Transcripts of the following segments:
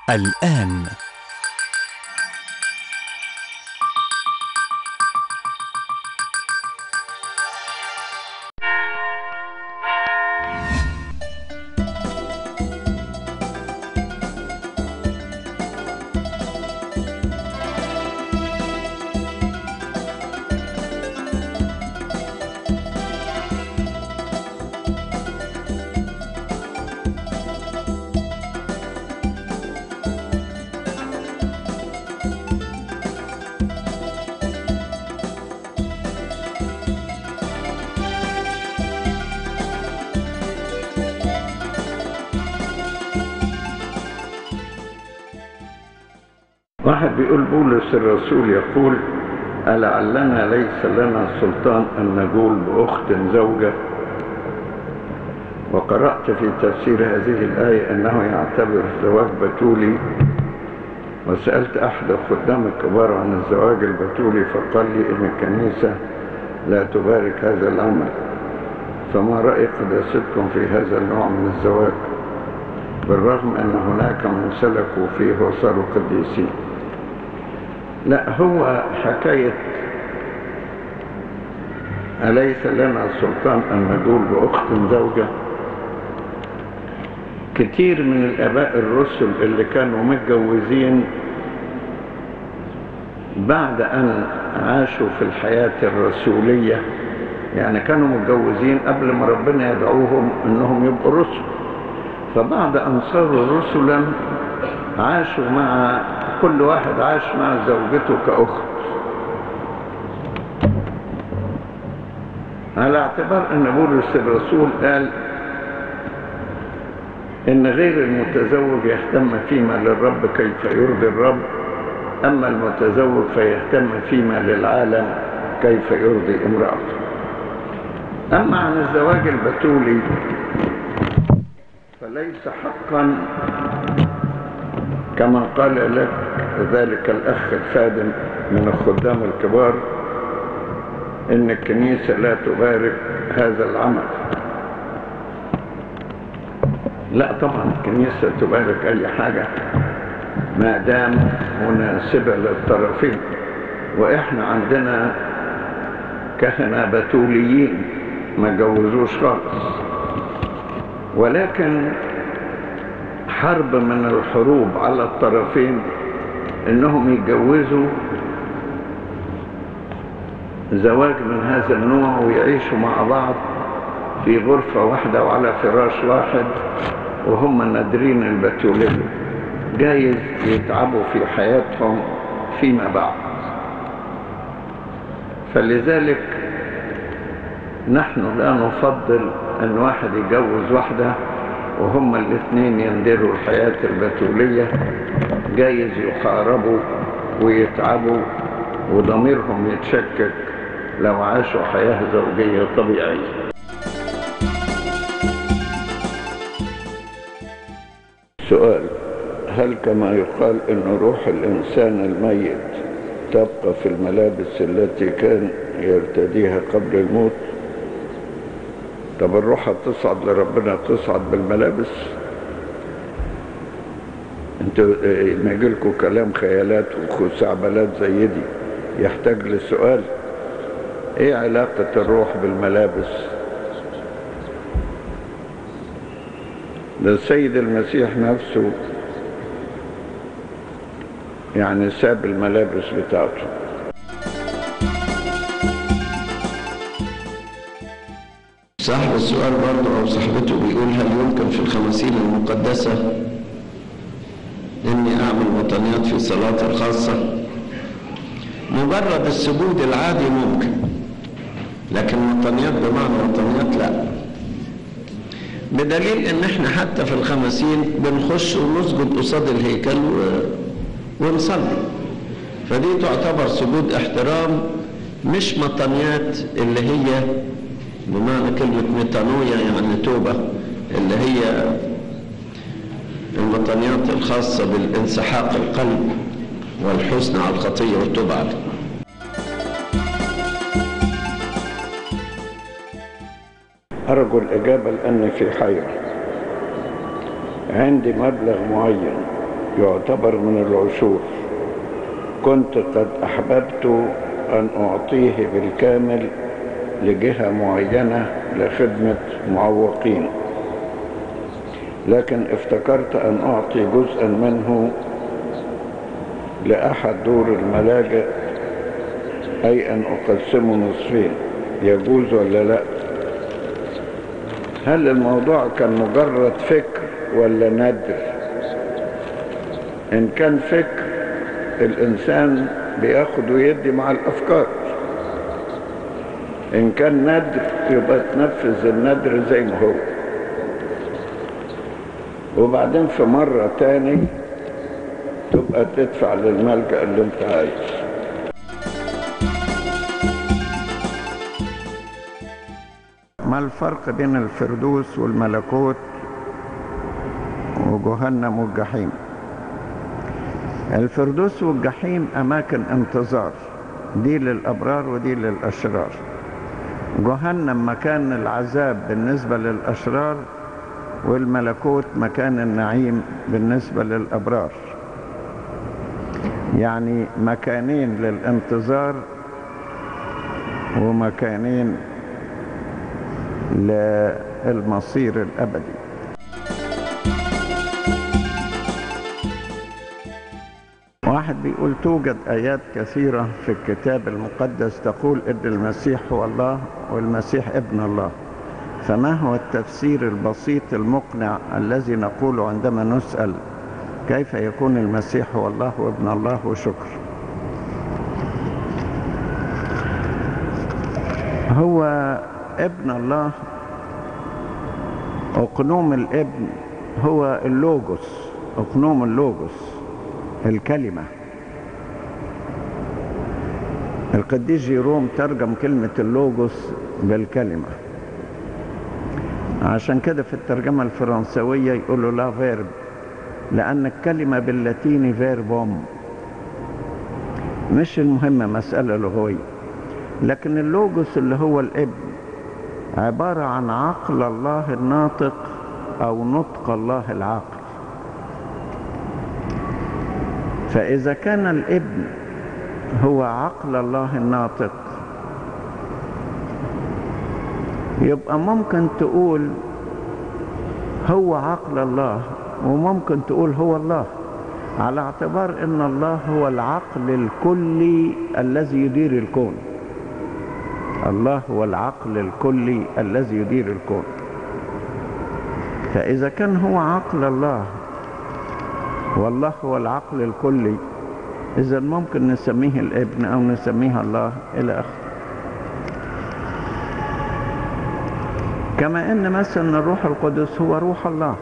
الآن واحد بيقول بولس الرسول يقول ألعلنا ليس لنا سلطان أن نقول بأخت زوجة وقرأت في تفسير هذه الآية أنه يعتبر الزواج بتولي وسألت أحد الخدام الكبار عن الزواج البتولي فقال لي إن الكنيسة لا تبارك هذا العمل فما رأي قداستكم في هذا النوع من الزواج بالرغم أن هناك من سلكوا فيه وصاروا قديسين لا هو حكاية أليس لنا سلطان أن نقول بأخت زوجة كتير من الآباء الرسل اللي كانوا متجوزين بعد أن عاشوا في الحياة الرسولية يعني كانوا متجوزين قبل ما ربنا يدعوهم أنهم يبقوا رسل فبعد أن صاروا رسلا عاشوا مع كل واحد عاش مع زوجته كأخت على اعتبار أن بولس الرسول قال إن غير المتزوج يهتم فيما للرب كيف يرضي الرب أما المتزوج فيهتم فيما للعالم كيف يرضي امرأته أما عن الزواج البتولي فليس حقا كما قال لك ذلك الأخ الخادم من الخدام الكبار إن الكنيسة لا تبارك هذا العمل لا طبعا الكنيسة تبارك أي حاجة ما دام مناسبة للطرفين وإحنا عندنا كهنة بتوليين ما جوزوش خالص ولكن حرب من الحروب على الطرفين انهم يتجوزوا زواج من هذا النوع ويعيشوا مع بعض في غرفة واحدة وعلى فراش واحد وهم نادرين البتولية جايز يتعبوا في حياتهم فيما بعد فلذلك نحن لا نفضل ان واحد يجوز واحدة وهما الاثنين يندروا الحياة البتولية جايز يحاربوا ويتعبوا وضميرهم يتشكك لو عاشوا حياة زوجية طبيعية سؤال هل كما يقال ان روح الانسان الميت تبقى في الملابس التي كان يرتديها قبل الموت طب الروح تصعد لربنا تصعد بالملابس انتوا ما يجيلكوا كلام خيالات وخزعبلات زي دي يحتاج لسؤال ايه علاقة الروح بالملابس ده السيد المسيح نفسه يعني ساب الملابس بتاعته صاحب السؤال برضه أو صاحبته بيقول هل يمكن في الخمسين المقدسة إني أعمل وطنيات في صلاة الخاصة مجرد السجود العادي ممكن لكن وطنيات بمعنى وطنيات لا بدليل ان احنا حتى في الخمسين بنخش ونسجد قصاد الهيكل و... ونصلي فدي تعتبر سجود احترام مش مطنيات اللي هي بمعنى كلمة ميتانويا يعني توبة اللي هي المطنيات الخاصة بالانسحاق القلب والحزن على الخطية والتوبة عليه أرجو الإجابة لأني في حيرة عندي مبلغ معين يعتبر من العشور كنت قد أحببت أن أعطيه بالكامل لجهة معينة لخدمة معوقين لكن افتكرت أن أعطي جزءا منه لأحد دور الملاجئ أي أن أقسمه نصفين يجوز ولا لا هل الموضوع كان مجرد فكر ولا ندر إن كان فكر الإنسان بياخد ويدي مع الأفكار إن كان ندر يبقى تنفذ الندر زي ما هو وبعدين في مرة تاني تبقى تدفع للملجأ اللي انت عايز ما الفرق بين الفردوس والملكوت وجهنم والجحيم الفردوس والجحيم أماكن انتظار دي للأبرار ودي للأشرار جهنم مكان العذاب بالنسبة للأشرار والملكوت مكان النعيم بالنسبة للأبرار يعني مكانين للانتظار ومكانين للمصير الأبدي واحد بيقول توجد آيات كثيرة في الكتاب المقدس تقول إن المسيح هو الله والمسيح ابن الله فما هو التفسير البسيط المقنع الذي نقوله عندما نسأل كيف يكون المسيح هو الله وابن الله وشكر هو ابن الله أقنوم الابن هو اللوجوس أقنوم اللوجوس الكلمة القديس جيروم ترجم كلمة اللوجوس بالكلمة عشان كده في الترجمة الفرنسوية يقولوا لا فيرب لأن الكلمة باللاتيني فيربوم مش المهمة مسألة لغوية لكن اللوجوس اللي هو الابن عبارة عن عقل الله الناطق أو نطق الله العاقل فإذا كان الابن هو عقل الله الناطق يبقى ممكن تقول هو عقل الله وممكن تقول هو الله على اعتبار ان الله هو العقل الكلي الذي يدير الكون الله هو العقل الكلي الذي يدير الكون فإذا كان هو عقل الله والله هو العقل الكلي إذا ممكن نسميه الابن أو نسميه الله إلى آخره كما أن مثلا الروح القدس هو روح الله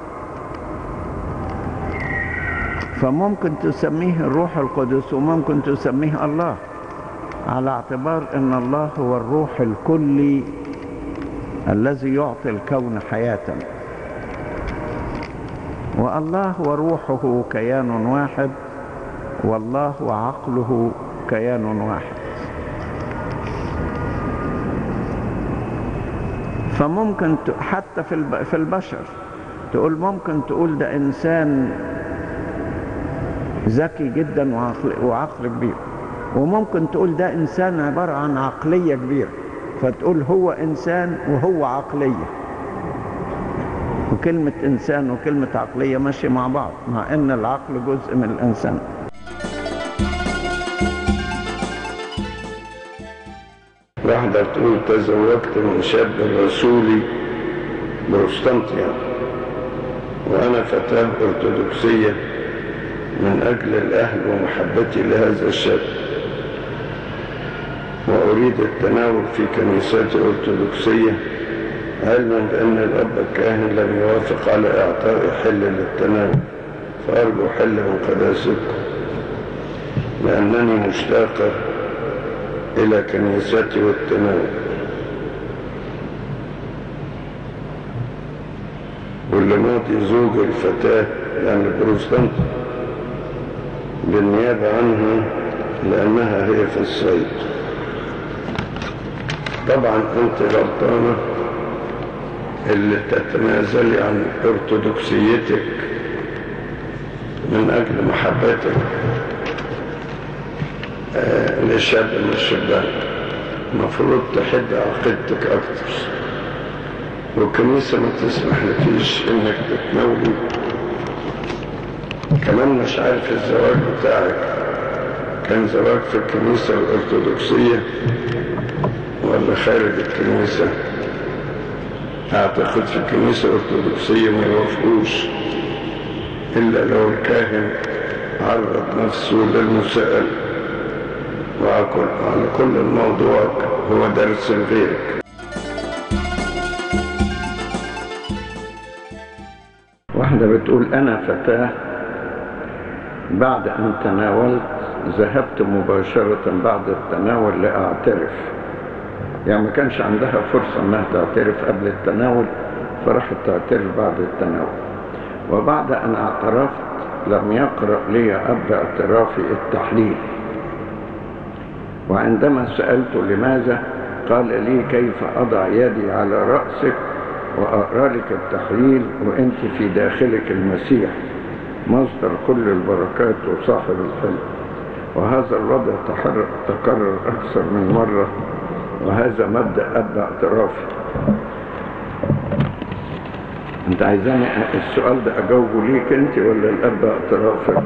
فممكن تسميه الروح القدس وممكن تسميه الله على اعتبار ان الله هو الروح الكلي الذي يعطي الكون حياة والله وروحه كيان واحد والله وعقله كيان واحد فممكن حتى في في البشر تقول ممكن تقول ده انسان ذكي جدا وعقل, وعقل كبير وممكن تقول ده انسان عبارة عن عقلية كبيرة فتقول هو انسان وهو عقلية وكلمة انسان وكلمة عقلية ماشية مع بعض مع ان العقل جزء من الانسان واحدة بتقول تزوجت من شاب رسولي بروستانتيا وأنا فتاة أرثوذكسية من أجل الأهل ومحبتي لهذا الشاب وأريد التناول في كنيسات أرثوذكسية علما بأن الأب الكاهن لم يوافق على إعطاء حل للتناول فأرجو حل من قداستكم لأنني مشتاقة إلى كنيستي والتناول واللي ماضي زوج الفتاة يعني البروستانت بالنيابة عنها لأنها هي في الصيد طبعا أنت غلطانة اللي تتنازلي عن أرثوذكسيتك من أجل محبتك آه، لشاب من الشبان المفروض تحب عقيدتك أكتر والكنيسة ما تسمح لكيش إنك تتناولي كمان مش عارف الزواج بتاعك كان زواج في الكنيسة الأرثوذكسية ولا خارج الكنيسة أعتقد في الكنيسة الأرثوذكسية ما يوافقوش إلا لو الكاهن عرض نفسه للمساءلة وعلى كل الموضوع هو درس غيرك واحدة بتقول أنا فتاة بعد أن تناولت ذهبت مباشرة بعد التناول لأعترف يعني ما كانش عندها فرصة أنها تعترف قبل التناول فراحت تعترف بعد التناول وبعد أن اعترفت لم يقرأ لي أب اعترافي التحليل وعندما سألت لماذا قال لي كيف أضع يدي على رأسك وأقرأ لك التحليل وأنت في داخلك المسيح مصدر كل البركات وصاحب الحلم وهذا الوضع تحر- تكرر أكثر من مرة وهذا مبدأ أب اعترافي أنت عايزاني السؤال ده أجاوبه ليك أنت ولا الأب اعترافك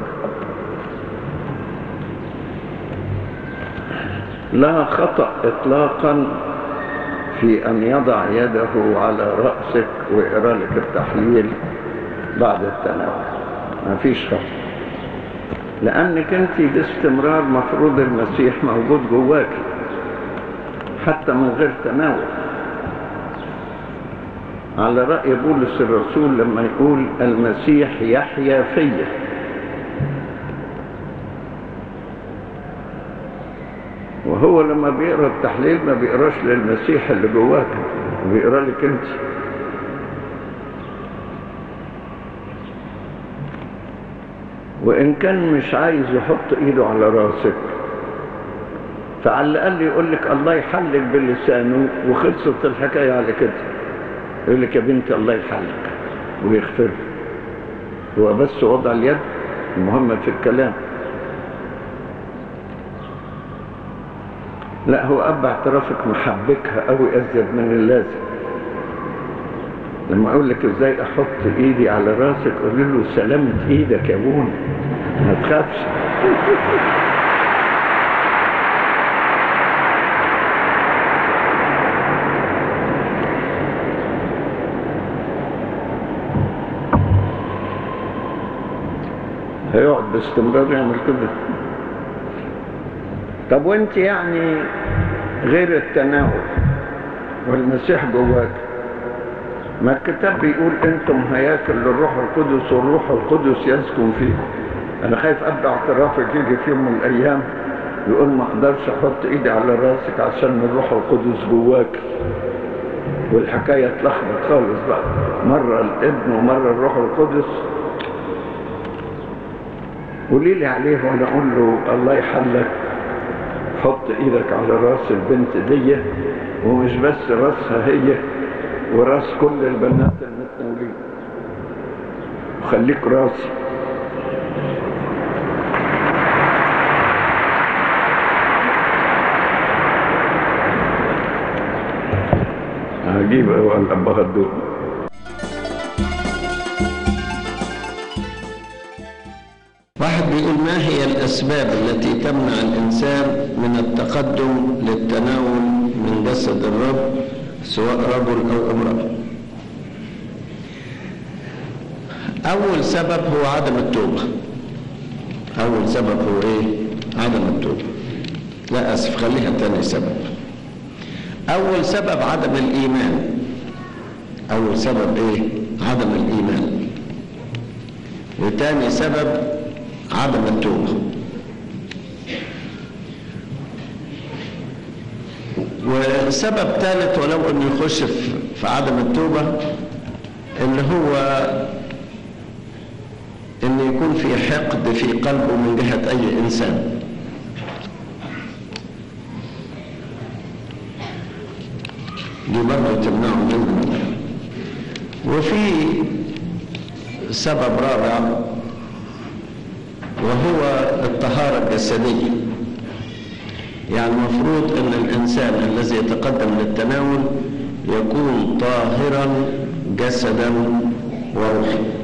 لا خطأ إطلاقا في أن يضع يده على رأسك ويقرأ لك التحليل بعد التناول ما فيش خطأ لأنك أنت باستمرار مفروض المسيح موجود جواك حتى من غير تناول على رأي بولس الرسول لما يقول المسيح يحيا فيا وهو لما بيقرا التحليل ما بيقراش للمسيح اللي جواك بيقرا لك انت وان كان مش عايز يحط ايده على راسك فعلى الاقل يقول لك الله يحلك بلسانه وخلصت الحكايه على كده يقول لك يا بنتي الله يحلك ويغفر هو بس وضع اليد المهم في الكلام لا هو أب اعترافك محبكها قوي أزيد من اللازم لما أقول لك إزاي أحط إيدي على راسك قول له سلامة إيدك يا بونا ما تخافش هيقعد باستمرار يعمل كده طب وانت يعني غير التناول والمسيح جواك ما الكتاب بيقول انتم هياكل للروح القدس والروح القدس يسكن فيكم انا خايف ابدا اعترافك يجي في يوم من الايام يقول ما اقدرش احط ايدي على راسك عشان الروح القدس جواك والحكايه اتلخبط خالص بقى مره الابن ومره الروح القدس قولي لي عليه وانا اقول له الله يحلك حط ايدك على راس البنت دي ومش بس راسها هي وراس كل البنات المتناولين وخليك راسي عجيب هو الابهات دول واحد بيقول ما هي الأسباب التي تمنع الإنسان من التقدم للتناول من جسد الرب سواء رجل أو امرأة أول سبب هو عدم التوبة أول سبب هو إيه؟ عدم التوبة لا أسف خليها تاني سبب أول سبب عدم الإيمان أول سبب إيه؟ عدم الإيمان وتاني سبب عدم التوبة وسبب ثالث ولو انه يخش في في عدم التوبة اللي هو ان يكون في حقد في قلبه من جهة اي انسان دي برضه تمنعه منه وفي سبب رابع وهو الطهارة الجسدية يعني المفروض أن الإنسان الذي يتقدم للتناول يكون طاهرا جسدا وروحا